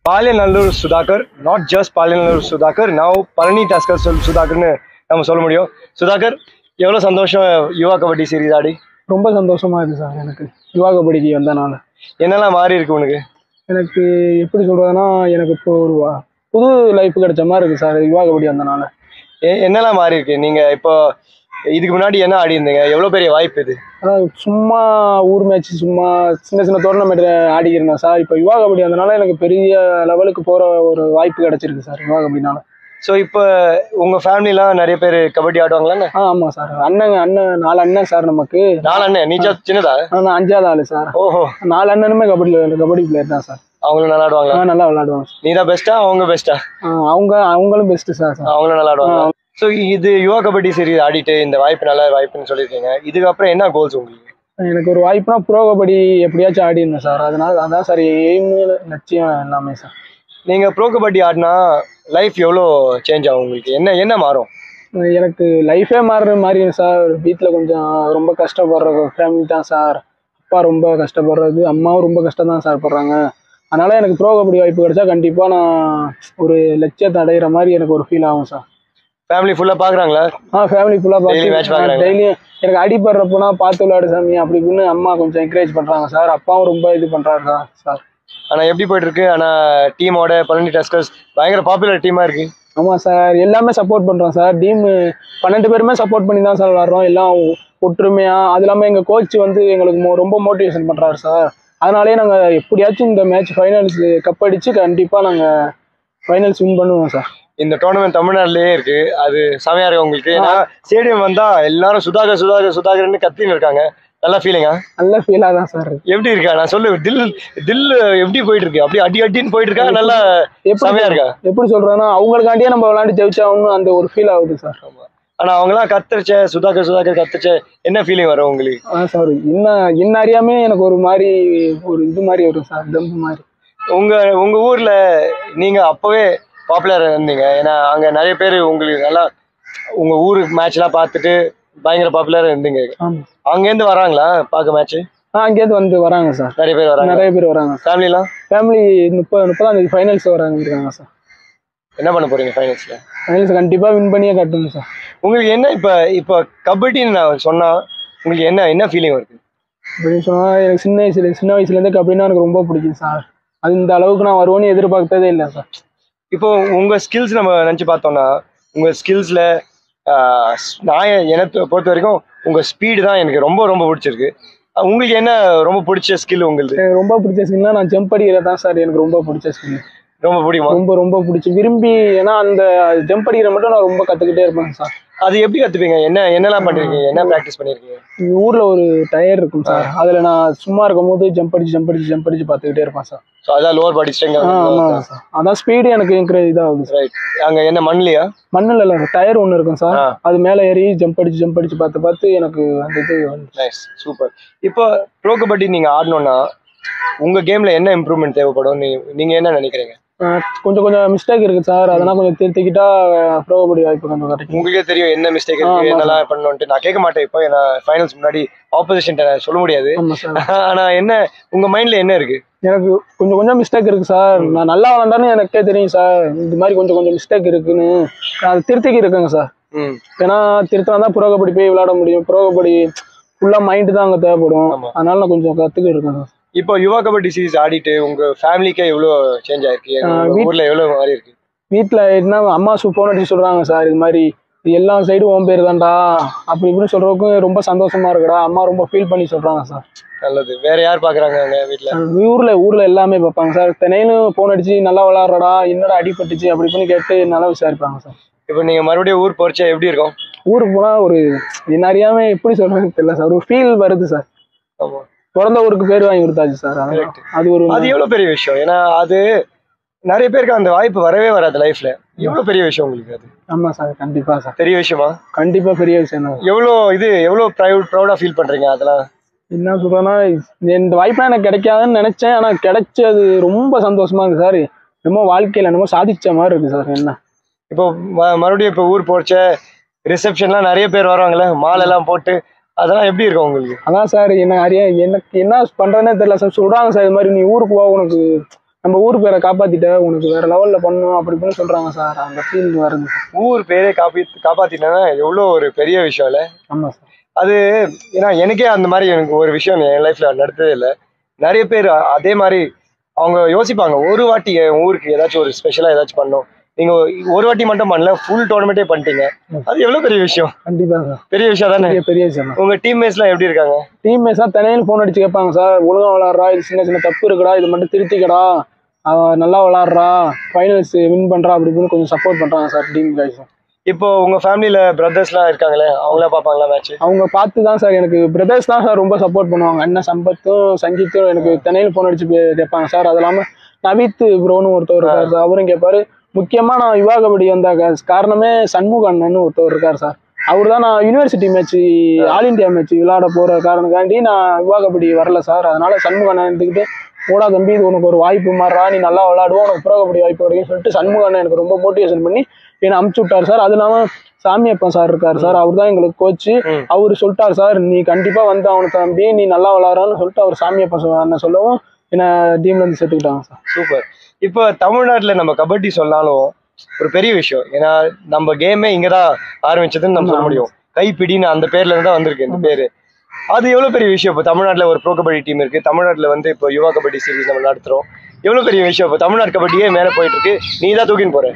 பாலியநல்லூர் Sudhakar not just Paliyanallur Sudhakar now Palani tusker சொல் சுதாகர்னு நம்ம சொல்ல முடியும் சுதாகர் எவ்வளோ சந்தோஷம் யுவா கபடி சீரிஸ் ஆடி ரொம்ப சந்தோஷமா இருக்கு சார் எனக்கு யுவா கபடிக்கு வந்தனால என்னெல்லாம் மாறி இருக்கு உனக்கு எனக்கு எப்படி சொல்றதுன்னா எனக்கு இப்போ ஒரு வா- புது லைஃப் கிடைச்ச மாதிரி இருக்கு சார் யுவா கபடி வந்தனால எ- என்னெல்லாம் மாறி இருக்கு நீங்க இப்போ இதுக்கு முன்னாடி என்ன ஆடி இருந்தீங்க எவ்வளோ பெரிய வாய்ப்பு இது அதாவது சும்மா ஊர் மேட்ச் சும்மா சின்ன சின்ன டோர்னமெண்ட் ஆடிக்கிறேன் சார் இப்போ யுவா கபடி வந்தனால எனக்கு பெரிய லெவலுக்கு போற ஒரு வாய்ப்பு கிடைச்சிருக்கு சார் யுவா கபடினால ஸோ இப்போ உங்க ஃபேமிலிலாம் நிறைய பேர் கபடி ஆடுவாங்களாண்ணே ஆ ஆமா சார் அண்ணன் அண்ணன் நாலு அண்ணன் சார் நமக்கு நாலு அண்ணன் நீச்சா சின்னதா நான் அஞ்சாவது ஆளு சார் ஓஹோ நாலு அண்ணனுமே கபடி கபடி பிளேயர் தான் சார் அவங்களும் நல்லா ஆடுவாங்களா ஆ, நல்லா விளையாடுவாங்க சார். நீ தான் பெஸ்ட்டா அவங்க பெஸ்ட்டா ஆ, அவங்க அவங்களும் பெஸ்ட் சார் சார் அவங்களும் நல்லா ஆடுவாங்க ஸோ இது யுவா கபடி சீரிஸ் ஆடிட்டு இந்த வாய்ப்பு நல்ல வாய்ப்புன்னு சொல்லியிருக்கீங்க இதுக்கப்புறம் என்ன கோல்ஸ் உங்களுக்கு எனக்கு ஒரு வாய்ப்புனா ப்ரோ கபடி எப்படியாச்சும் ஆடிருந்தேன் சார் அதனால அதான் சார் எய்ம் லட்சியம் எல்லாமே சார் நீங்க ப்ரோ கபடி ஆடினா லைஃப் எவ்வளோ சேஞ்ச் ஆகும் உங்களுக்கு என்ன என்ன மாறும் எனக்கு லைஃபே மாறுற மாதிரி சார் வீட்டில் கொஞ்சம் ரொம்ப கஷ்டப்படுற ஃபேமிலி தான் சார் அப்பா ரொம்ப கஷ்டப்படுறது அம்மாவும் ரொம்ப கஷ்டம் தான் சார் படுறாங்க அதனால எனக்கு ப்ரோ கபடி வாய்ப்பு கிடைச்சா கண்டிப்பாக நான் ஒரு லட்சியத்தை அடையிற மாதிரி எனக்கு ஒரு ஃபீல் ஆகும் சார் ஃபேமிலி ஃபுல்லாக பார்க்குறாங்களா ஆ ஃபேமிலி ஃபுல்லாக Daily match பார்த்து பார்க்கறாங்க. டெய்லியும் எனக்கு அடிபடுறப்போனா பார்த்து விளையாடு சாமி அப்படி இப்படின்னு அம்மா கொஞ்சம் என்கரேஜ் பண்ணுறாங்க சார் அப்பாவும் ரொம்ப இது பண்ணுறாரு சார் சார் ஆனால் எப்படி போயிட்டு இருக்கு ஆனால் டீமோட பழனி டஸ்கர்ஸ் பயங்கர பாப்புலர் டீமாக இருக்கு ஆமாம் சார் எல்லாமே சப்போர்ட் பண்ணுறோம் சார் டீம் பன்னெண்டு பேருமே சப்போர்ட் பண்ணி தான் சார் விளாட்றோம் எல்லாம் ஒற்றுமையாக அது இல்லாமல் எங்கள் கோச் வந்து எங்களுக்கு மோ- ரொம்ப மோட்டிவேஷன் பண்ணுறாரு சார் அதனாலே நாங்கள் எப்படியாச்சும் இந்த மேட்ச் ஃபைனல்ஸ் கப் அடித்து கண்டிப்பாக நாங்கள் ஃபைனல்ஸ் வின் பண்ணுவோம் சார் இந்த டோர்னமெண்ட் தமிழ்நாட்டிலேயே இருக்கு அது செமையா இருக்கு உங்களுக்கு ஏன்னா ஸ்டேடியம் வந்தா எல்லாரும் சுதாகர் சுதாகர் சுதாகர்னு கத்தின்னு இருக்காங்க நல்லா ஃபீலிங்கா நல்ல ஃபீலாக தான் சார் இருக்கு எப்படி இருக்கா நான் சொல்லு தில் தில் எப்படி போயிட்டு இருக்கு அப்படியே அடி அடின்னு போயிட்டு இருக்கா நல்லா எப்படி செமையா இருக்கா எப்படி சொல்கிறேன்னா அவங்களுக்காண்டியே நம்ம விளாண்டு ஜெயிச்சாகணும் அந்த ஒரு ஃபீல் ஆகுது சார் ஆனா அவங்கலாம் கத்துறச்ச சுதாகர் சுதாகர் கத்துச்ச என்ன ஃபீலிங் வரும் உங்களுக்கு ஆ சார் என்ன என்ன அறியாமே எனக்கு ஒரு மாதிரி ஒரு இது மாதிரி வரும் சார் தம்பு மாதிரி உங்க உங்க ஊர்ல நீங்க அப்பவே பாப்புலர் இருந்தீங்க ஏன்னா அங்க நிறைய பேர் உங்களுக்கு நல்லா உங்க ஊரு மேட்ச் எல்லாம் பார்த்துட்டு பயங்கர பாப்புலர் இருந்தீங்க ஆமாம் அங்கேருந்து வராங்களா பார்க்க மேட்ச் ஆ அங்கேருந்து வந்து வராங்க சார் நிறைய பேர் வராங்க நிறைய பேர் வராங்க ஃபேமிலிலாம் ஃபேமிலி முப்பது முப்பதாம் தேதி ஃபைனல்ஸ் வராங்க இருக்காங்க சார் என்ன பண்ண போறீங்க ஃபைனல்ஸ்ல ஃபைனல்ஸ் கண்டிப்பாக வின் பண்ணியே கட்டணும் சார் உங்களுக்கு என்ன இப்ப இப்ப கபடின்னு நான் சொன்னா உங்களுக்கு என்ன என்ன ஃபீலிங் வருது அப்படின்னு சொன்னால் எனக்கு சின்ன வயசுல சின்ன வயசுலேருந்து கபடினா எனக்கு ரொம்ப பிடிக்கும் சார் அது இந்த அளவுக்கு நான் வருவேன்னு எதிர்பார்த்ததே இல்லை சார் இப்போ உங்க ஸ்கில்ஸ் நம்ம நினைச்சு பார்த்தோம்னா உங்க ஸ்கில்ஸ்ல நான் எ- எனக்கு பொறுத்த வரைக்கும் உங்க ஸ்பீடு தான் எனக்கு ரொம்ப ரொம்ப பிடிச்சிருக்கு அஹ் உங்களுக்கு என்ன ரொம்ப பிடிச்ச ஸ்கில் உங்களுக்கு எனக்கு ரொம்ப பிடிச்ச ஸ்கில்னா நான் ஜம்ப் அடிக்கிறது தான் சார் எனக்கு ரொம்ப பிடிச்ச ஸ்கில் ரொம்ப பிடிக்குமா ரொம்ப ரொம்ப பிடிச்சி விரும்பி ஏன்னா அந்த ஜம்ப் அடிக்கிற மட்டும் நான் ரொம்ப கற்றுக்கிட்டே இருப்பேன் சார் அது எப்படி கத்துப்பீங்க என்ன என்னெல்லாம் பண்ணிருக்கீங்க என்ன ப்ராக்டிஸ் பண்ணிருக்கீங்க எங்க ஊர்ல ஒரு டயர் இருக்கும் சார் அதுல நான் சும்மா இருக்கும் போது ஜம்ப் அடிச்சு ஜம்ப் அடிச்சு ஜம்ப் அடிச்சு பார்த்துக்கிட்டே இருப்பேன் சார் ஸோ அதான் லோவர் பாடி ஆ, ஸ்ட்ரெங் ஆமா சார் அதான் ஸ்பீடு எனக்கு என்கரேஜ் இதாகுது சார் ரைட் அங்க என்ன மண்ணிலையா மண்ணில் இல்லை டயர் ஒன்று இருக்கும் சார் ஆ. அது மேலே ஏறி ஜம்ப் அடிச்சு ஜம்ப் அடிச்சு பார்த்து பார்த்து எனக்கு அந்த இது வந்து நைஸ் சூப்பர் இப்போ ப்ரோ கபடி நீங்க ஆடணும்னா உங்க கேம்ல என்ன இம்ப்ரூவ்மெண்ட் தேவைப்படும் நீ நீங்க என்ன நினைக்கிறீங்க ஆஹ் கொஞ்சம் கொஞ்சம் மிஸ்டேக் இருக்கு சார் அதெல்லாம் கொஞ்சம் திருத்திக்கிட்டா ப்ரோ கபடி வாய்ப்பு கொஞ்சம் கிடைக்கும் உங்களுக்கே தெரியும் என்ன மிஸ்டேக் ஆ, இருக்கு ஆமா என்னெல்லாம் பண்ணணும்ட்டு நான் கேட்க மாட்டேன் இப்போ ஏன்னா ஃபைனல்ஸ் முன்னாடி ஆப்போசிஷன் சொல்ல முடியாது ஆமா சார் ஆனா என்ன உங்க மைண்ட்ல என்ன இருக்கு எனக்கு கொஞ்சம் கொஞ்சம் மிஸ்டேக் இருக்கு சார் நான் நல்லா விளாண்டான்னு எனக்கே தெரியும் சார் இந்த மாதிரி கொஞ்சம் கொஞ்சம் மிஸ்டேக் இருக்குன்னு நான் அதை திருத்திக்கி இருக்கேங்க சார் ம் ஏன்னா திருத்தினா தான் ப்ரோ கபடி போய் விளையாட முடியும் ப்ரோ கபடி ஃபுல்லாக மைண்டு தான் அங்கே தேவைப்படும் ஆமா. அதனால நான் கொஞ்சம் கற்றுக்கிட்டு இருக்கேன் சார் இப்போ யுவா கபடி சீரிஸ் ஆடிட்டு உங்க ஃபேமிலிக்கே எவ்வளோ சேஞ்ச் ஆயிருக்கு ஆ, உங்க வீட்- ஊர்ல எவ்வளவு மாறி இருக்கு வீட்டில் என்ன அம்மா சு ஃபோன் அடிச்சு சொல்கிறாங்க சார் இது மாதிரி இது எல்லா சைடும் உன் பேர் தான்டா அப்படி இப்படின்னு சொல்கிறதுக்கு ரொம்ப சந்தோஷமா இருக்குடா அம்மா ரொம்ப ஃபீல் பண்ணி சொல்கிறாங்க சார் நல்லது வேற யார் பாக்குறாங்க அங்க வீட்ல ஊரில் ஊரில் எல்லாமே பார்ப்பாங்க சார் தினையிலும் ஃபோன் அடிச்சு நல்லா விளாட்றடா என்னடா அடிபட்டுச்சு அப்படி இப்படின்னு கேட்டு நல்லா விசாரிப்பாங்க சார் இப்போ நீங்க மறுபடியும் ஊர் போறச்சா எப்படி இருக்கும் ஊருக்கு போனால் ஒரு என்ன அறியாம எப்படி சொல்றதுன்னு தெரியல சார் ஒரு ஃபீல் வருது சார் ஆமா பிறந்த ஊருக்கு பேர் வாங்கி கொடுத்தாச்சு சார் அதான். Correct. அது ஒரு அது எவ்வளவு பெரிய விஷயம் ஏன்னா அது நிறைய பேருக்கு அந்த வாய்ப்பு வரவே வராது லைஃப்ல எவ்வளவு பெரிய விஷயம் உங்களுக்கு அது ஆமாம் சார் கண்டிப்பாக சார் பெரிய விஷயமா கண்டிப்பாக பெரிய விஷயம் தான் எவ்வளோ இது எவ்வளோ ப்ரௌட் ப்ரௌடா ஃபீல் பண்றீங்க அதெல்லாம் என்ன சொல்றேன்னா இந்த வாய்ப்புலாம் எனக்கு கிடைக்காதுன்னு நினைச்சேன் ஆனா கிடைச்சது ரொம்ப சந்தோஷமா இருக்கு சார் என்னமோ வாழ்க்கையில என்னமோ சாதிச்ச மாதிரி இருக்கு சார் என்ன இப்போ ம- மறுபடியும் இப்போ ஊர் போறச்ச ரிசப்ஷன்லாம் நிறைய பேர் வருவாங்கல்ல மாலை எல்லாம் போட்டு அதெல்லாம் எப்படி இருக்கும் உங்களுக்கு அதான் சார் என்ன அறிய எனக்கு என்ன பண்றேன்னே தெரியல சார் சொல்றாங்க சார் இது மாதிரி நீ ஊருக்கு போ உனக்கு நம்ம ஊர் பேரை காப்பாத்திட்ட உனக்கு வேற லெவல்ல பண்ணணும் அப்படி இப்படின்னு சொல்றாங்க சார் அந்த ஃபீல் வருது ஊர் பேரே காப்பி காப்பாத்தினா எவ்வளோ ஒரு பெரிய விஷயம் இல்ல ஆமா சார் அது ஏன்னா எனக்கே அந்த மாதிரி எனக்கு ஒரு விஷயம் என் லைஃப்ல நடந்ததே இல்லை நிறைய பேர் அதே மாதிரி அவங்க யோசிப்பாங்க ஒரு வாட்டி என் ஊருக்கு ஏதாச்சும் ஒரு ஸ்பெஷலா ஏதாச்சும் பண்ணணும் நீங்க ஒரு வாட்டி மட்டும் பண்ணல ஃபுல் டோர்னமெண்ட்டே பண்ணிட்டீங்க அது எவ்வளவு பெரிய விஷயம் கண்டிப்பா சார் பெரிய விஷயம் தானே பெரிய பெரிய விஷயம் உங்க டீம்மேட்ஸ் எல்லாம் எப்படி இருக்காங்க டீம் மேட்ஸ்லாம் தனியாக ஃபோன் அடிச்சு கேட்பாங்க சார் ஒழுங்கா விளாட்றா இது சின்ன சின்ன தப்பு இருக்குடா இது மட்டும் திருத்திக்கடா அவன் நல்லா விளாட்றா ஃபைனல்ஸ் வின் பண்றா அப்படி இப்படின்னு கொஞ்சம் சப்போர்ட் பண்றாங்க சார் டீம் கைஸ் இப்போ உங்க ஃபேமிலியில பிரதர்ஸ்லாம் இருக்காங்களே அவங்களா பார்ப்பாங்களா மேட்ச் அவங்க பார்த்து தான் சார் எனக்கு பிரதர்ஸ் தான் சார் ரொம்ப சப்போர்ட் பண்ணுவாங்க அண்ணன் சம்பத்தும் சங்கீத்தும் எனக்கு தனியில் ஃபோன் அடிச்சு பே- கேட்பாங்க சார் அது இல்லாமல் நவீத் ப்ரோன்னு ஒருத்தவர் இருக்கார் சார் அவரும் கேட்பாரு முக்கியமா நான் யுவா கபடி வந்த கா- காரணமே சண்முக அண்ணன் ஒருத்தவர் இருக்கார் சார் அவர் தான் நான் university match all India match விளையாட போற காரணக்காண்டி நான் யுவா கபடி வரல சார் அதனால சண்முக அண்ணன் எடுத்துக்கிட்டு போடா தம்பி இது உனக்கு ஒரு வாய்ப்பு மாறா நீ நல்லா விளையாடுவோம் உனக்கு ப்ரோ கபடி வாய்ப்பு கிடைக்கும் சொல்லிட்டு சண்முக அண்ணன் எனக்கு ரொம்ப மோட்டிவேஷன் பண்ணி என்னை அமுச்சு விட்டார் சார் அது இல்லாமல் சாமியப்பன் சார் இருக்கார் சார் அவர் தான் எங்களுக்கு கோச்சு ம். அவர் சொல்லிட்டார் சார் நீ கண்டிப்பா வந்து அவனுக்கு தம்பி நீ நல்லா விளாட்றான்னு சொல்லிட்டு அவர் சாமியப்பன் சொ- அண்ணன் சொல்லவும் என்ன டீம்ல இருந்து சேர்த்துக்கிட்டாங்க சார் சூப்பர் இப்போ தமிழ்நாட்டுல நம்ம கபடி சொன்னாலும் ஒரு பெரிய விஷயம் ஏன்னா நம்ம கேமே இங்கதான் ஆரம்பிச்சதுன்னு நம்ம சொல்ல முடியும் கைப்பிடின்னு அந்த பேர்ல இருந்து தான் வந்திருக்கு இந்த பேரு அது எவ்வளவு பெரிய விஷயம் இப்போ தமிழ்நாட்டுல ஒரு ப்ரோ கபடி டீம் இருக்கு தமிழ்நாட்டுல வந்து இப்போ யுவா கபடி சீரிஸ் நம்ம நடத்துறோம் எவ்வளவு பெரிய விஷயம் இப்போ தமிழ்நாடு கபடியே மேல போயிட்டு இருக்கு நீ தான் தூக்கின்னு போற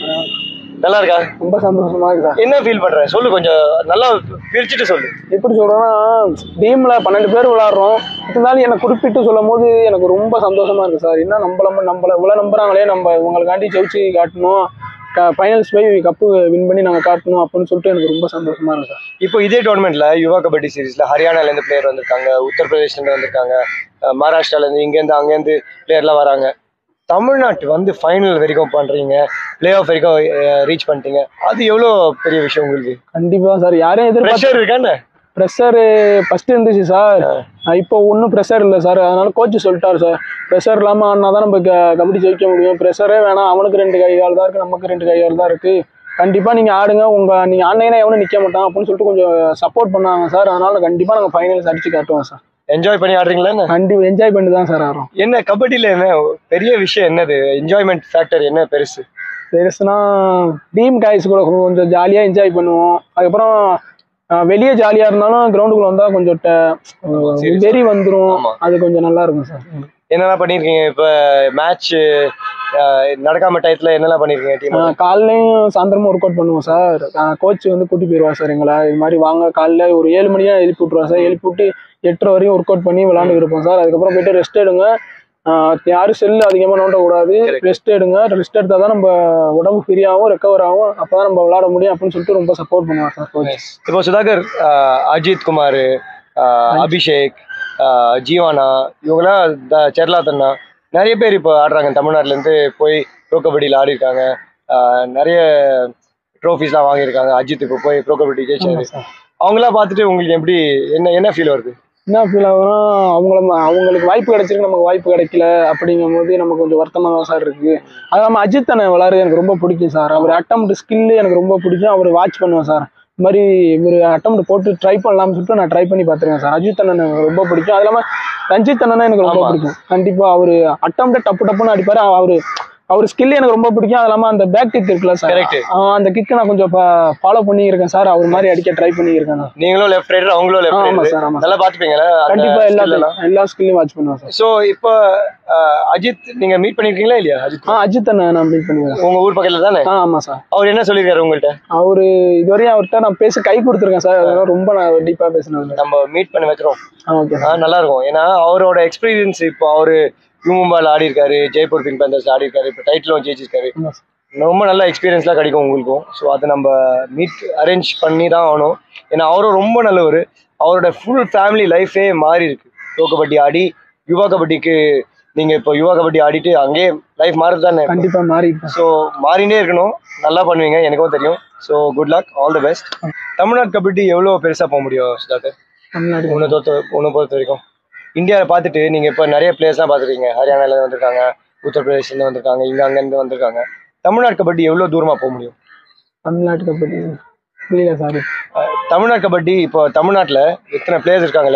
நல்லா இருக்கா ரொம்ப சந்தோஷமா இருக்கு சார் என்ன ஃபீல் பண்ற சொல்லு கொஞ்சம் நல்லா பிரிச்சுட்டு சொல்லு எப்படி சொல்றேன்னா டீம்ல பன்னெண்டு பேர் விளாட்றோம் இருந்தாலும் என்னை குறிப்பிட்டு சொல்லும் போது எனக்கு ரொம்ப சந்தோஷமா இருக்கு சார் என்ன நம்மள நம்மள இவ்வளவு நம்புறாங்களே நம்ம இவங்களுக்காண்டி ஜெயிச்சு காட்டணும் ஃபைனல்ஸ் போய் கப்பு வின் பண்ணி நாங்க காட்டணும் அப்படின்னு சொல்லிட்டு எனக்கு ரொம்ப சந்தோஷமா இருக்கு சார் இப்போ இதே டோர்னமெண்ட்ல யுவா கபடி சீரிஸ்ல ஹரியானால இருந்து பிளேயர் வந்திருக்காங்க உத்தரப்பிரதேஷ்ல இருந்து வந்திருக்காங்க அஹ் மகாராஷ்டிரால இருந்து இங்க இருந்து அங்க இருந்து பிளேயர்லாம் வராங்க தமிழ்நாட்டு வந்து ஃபைனல் வரைக்கும் பண்றீங்க பிளே ஆஃப் வரைக்கும் ரீச் பண்ணிட்டீங்க அது எவ்வளோ பெரிய விஷயம் உங்களுக்கு கண்டிப்பா சார் யாரையும் எதிர்பார்த்து ப்ரெஷர் இருக்கானே ப்ரெஷர் ஃபர்ஸ்ட் இருந்துச்சு சார் இப்போ ஒன்றும் ப்ரெஷர் இல்லை சார் அதனால கோச் சொல்லிட்டாரு சார் ப்ரெஷர் இல்லாமல் ஆடினா தான் நம்ம க- கபடி ஜெயிக்க முடியும் ப்ரெஷரே வேணாம் அவனுக்கு ரெண்டு கை கால் தான் இருக்கு நமக்கு ரெண்டு கை கால் தான் இருக்கு கண்டிப்பா நீங்க ஆடுங்க உங்க நீங்க ஆடினீங்கன்னா எவனும் நிக்க மாட்டான் அப்படின்னு சொல்லிட்டு கொஞ்சம் சப்போர்ட் பண்ணாங்க சார் அதனால கண்டிப்பா நாங்க ஃபைனல்ஸ் அடிச்சு காட்டுவோம் சார் என்ஜாய் பண்ணி ஆடுறீங்களா என்ன? கண்டிப்பா என்ஜாய் பண்ணி தான் சார் ஆடுறோம் என்ன கபடியில என்ன பெரிய விஷயம் என்னது என்ஜாய்மெண்ட் ஃபேக்டர் என்ன பெருசு பெருசுனா டீம் காய்ஸ் கூட கொஞ்சம் ஜாலியாக என்ஜாய் பண்ணுவோம் அதுக்கப்புறம் அஹ், வெளியே ஜாலியாக இருந்தாலும் கிரவுண்டுக்குள்ள வந்தால் கொஞ்சம் ட- Serious. வெறி வந்துடும் ஆமா. அது கொஞ்சம் நல்லா இருக்கும் சார் என்னெல்லாம் பண்ணிருக்கீங்க இப்ப மேட்ச் நடக்காம டயத்துல என்னெல்லாம் பண்ணிருக்கீங்க டீம் அஹ், காலையிலயும் சாயந்தரமும் ஒர்க் அவுட் பண்ணுவோம் சார் கோச் வந்து கூட்டி போயிடுவா சார் எங்களை இது மாதிரி வாங்க காலைல ஒரு ஏழு மணியா எழுப்பி விட்ருவா சார் எழுப்பி விட்டு எட்டரை வரையும் ஒர்க் அவுட் பண்ணி விளாண்டு இருப்போம் சார் அதுக்கப்புறம் போயிட்டு ரெஸ்ட் எடுங்க அஹ், யாரும் செல்லு அதிகமாக நோண்டக்கூடாது Correct. ரெஸ்ட் எடுங்க ரெஸ்ட் எடுத்தால் தான் நம்ம உடம்பு ஃப்ரீயாகவும் ரெக்கவர் ஆகும் அப்போ தான் நம்ம விளாட முடியும் அப்படின்னு சொல்லிட்டு ரொம்ப சப்போர்ட் பண்ணுவார் சார் கோச் இப்போ சுதாகர் ஆஹ் அஜித் குமார் ஆஹ் அபிஷேக் ஆஹ் ஜீவானா இவங்கெல்லாம் த- செர்லா தன்னா நிறைய பேர் இப்போ ஆடுறாங்க தமிழ்நாட்டுல இருந்து போய் ப்ரோ கபடியில் ஆடி இருக்காங்க ஆஹ் நிறைய ட்ரோஃபிஸ்லாம் வாங்கியிருக்காங்க அஜித் இப்போ போய் ப்ரோ கபடி ஜெயிச்சாரு அவங்களாம் பார்த்துட்டு உங்களுக்கு எப்படி என்ன என்ன ஃபீல் வருது என்ன ஃபீல் ஆகும்னா அவங்கள ம- அவங்களுக்கு வாய்ப்பு கிடைச்சிருக்கு நமக்கு வாய்ப்பு கிடைக்கல அப்படிங்கும் போது நமக்கு கொஞ்சம் வருத்தமாக தான் சார் இருக்கு அது இல்லாமல் அஜித் அண்ணன் விளாட்றது எனக்கு ரொம்ப பிடிக்கும் சார் அவர் அட்டம் ஸ்கில்லு எனக்கு ரொம்ப பிடிக்கும் அவர் வாட்ச் பண்ணுவேன் சார் இந்த மாதிரி இவர் அட்டம் போட்டு ட்ரை பண்ணலாம்னு சொல்லிட்டு நான் ட்ரை பண்ணி பார்த்துருக்கேன் சார் அஜித் அண்ணன் எனக்கு ரொம்ப பிடிக்கும் அது இல்லாமல் ரஞ்சித் அண்ணனும் எனக்கு ரொம்ப ஆமா. பிடிக்கும் கண்டிப்பாக அவர் அட்டம் டப்பு டப்புன்னு அடிப்பாரு அவர் அவர் ஸ்கில் எனக்கு ரொம்ப பிடிக்கும் அது இல்லாமல் அந்த பேக் கிக் இருக்குல்ல சார் Correct. அந்த கிக்கு நான் கொஞ்சம் ஃபாலோ பண்ணியிருக்கேன் சார் அவர் மாதிரி அடிக்க ட்ரை பண்ணியிருக்கேன் சார் நீங்களும் லெஃப்ட் ரைடர் அவங்களும் லெஃப்ட் ஆமா ரைடர் சார் ஆமா நல்லா பார்த்துப்பீங்களா கண்டிப்பா எல்லா எல்லா ஸ்கில்லையும் வாட்ச் பண்ணுவேன் சார் ஸோ இப்போ ஆஹ் அஜித் நீங்க மீட் பண்ணிருக்கீங்களா இல்லையா அஜித் ஆ அஜித் அண்ணன் நான் மீட் பண்ணிக்கிறேன் உங்க ஊர் பக்கத்துல தானே ஆ ஆமா சார் அவர் என்ன சொல்லியிருக்காரு உங்கள்கிட்ட அவரு இதுவரையும் அவர்கிட்ட நான் பேசி கை கொடுத்துருக்கேன் சார் அதெல்லாம் ரொம்ப நான் டீப்பா பேசினேன் நம்ம மீட் பண்ணி வைக்கிறோம் ஆ ஓகே ஆ, நல்லா இருக்கும் ஏன்னா அவரோட எக்ஸ்பீரியன்ஸ் இப்போ அவரு யூமும்பால் ஆடி இருக்காரு ஜெய்ப்பூர் பிங்க் பேந்தர்ஸ் ஆடி இருக்காரு இப்போ டைட்டிலும் ஜெயிச்சிருக்காரு ரொம்ப நல்ல எக்ஸ்பீரியன்ஸ்லாம் கிடைக்கும் உங்களுக்கும் ஸோ அதை நம்ம மீட் அரேஞ்ச் பண்ணி தான் ஆகணும் ஏன்னா அவரும் ரொம்ப நல்லவர் அவரோட ஃபுல் ஃபேமிலி லைஃபே மாறி இருக்கு ப்ரோ கபடி ஆடி யுவா கபடிக்கு நீங்க இப்போ யுவா கபடி ஆடிட்டு அங்கேயே லைஃப் மாறுது தானே கண்டிப்பா மாறி இருப்பேன் ஸோ மாறினே இருக்கணும் நல்லா பண்ணுவீங்க எனக்கும் தெரியும் so good luck all the best Tamil Nadu kabaddi எவ்வளோ பெருசாக போக முடியும் சுதாகர் தமிழ்நாடு உன்னை பொறுத்த உன்னை பொறுத்த வரைக்கும் இந்தியாவில் பார்த்துட்டு நீங்கள் இப்போ நிறைய பிளேயர்ஸ்லாம் பார்த்துருக்கீங்க ஹரியானாலேருந்து வந்திருக்காங்க உத்தரப்பிரதேஷ்லேருந்து வந்திருக்காங்க இங்கே அங்கேருந்து வந்திருக்காங்க தமிழ்நாடு கபடி எவ்வளோ தூரமாக போக முடியும் தமிழ்நாட்டு கபடி புரியல சார் அஹ் தமிழ்நாடு கபடி இப்போ தமிழ்நாட்டில் எத்தனை பிளேயர்ஸ் இருக்காங்களே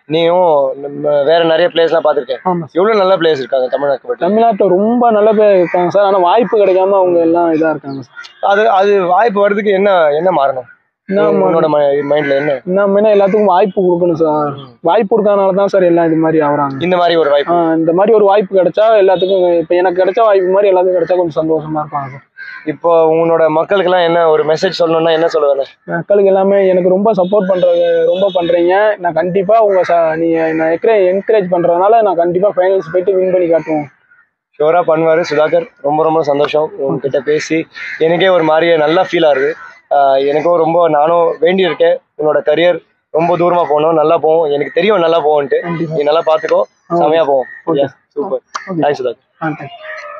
நீயும் நம்ம வேற நிறைய பிளேஸ்லாம் பார்த்துருக்கேன் ஆமா சார் எவ்வளவு நல்ல பிளேஸ் இருக்காங்க தமிழ்நாட்டு கபடி தமிழ்நாட்டில் ரொம்ப நல்ல பேர் இருக்காங்க சார் ஆனால் வாய்ப்பு கிடைக்காம அவங்க எல்லாம் இதாக இருக்காங்க சார் அது அது வாய்ப்பு வர்றதுக்கு என்ன என்ன மாறணும் என்ன உன்னோட மைண்ட்ல என்ன என்ன எல்லாத்துக்கும் வாய்ப்பு கொடுக்கணும் சார் வாய்ப்பு கொடுக்கறதுனால தான் சார் எல்லாம் இது மாதிரி ஆகுறாங்க இந்த மாதிரி ஒரு வாய்ப்பு ஆஹ் இந்த மாதிரி ஒரு வாய்ப்பு கிடைச்சா எல்லாத்துக்கும் இப்போ எனக்கு கிடைச்ச வாய்ப்பு மாதிரி எல்லாத்துக்கும் கிடைச்சா கொஞ்சம் சந்தோஷமா இருப்பாங்க சார் இப்போ உன்னோட மக்களுக்கெல்லாம் என்ன ஒரு மெசேஜ் சொல்லணும்னா என்ன சொல்ல வேணும் மக்களுக்கு எல்லாமே எனக்கு ரொம்ப சப்போர்ட் பண்றது ரொம்ப பண்றீங்க நான் கண்டிப்பா உங்க ச நீங்க நான் என்கரேஜ் பண்றதுனால நான் கண்டிப்பா ஃபைனல்ஸ் போயிட்டு வின் பண்ணி காட்டுவோம் ஷோரா பண்ணுவாரு சுதாகர் ரொம்ப ரொம்ப சந்தோஷம் உங்ககிட்ட பேசி எனக்கே ஒரு மாதிரியே நல்லா ஃபீல் ஆகுது ஆஹ் எனக்கும் ரொம்ப நானும் வேண்டி இருக்கேன் உன்னோட கரியர் ரொம்ப தூரமா போகணும் நல்லா போகும் எனக்கு தெரியும் நல்லா போகும்ட்டு கண்டிப்பா நீ நல்லா பாத்துக்கோ செமையா போவோம் Okay. Super Okay. Thanks Sudhakar ஆ தேங்க்யூ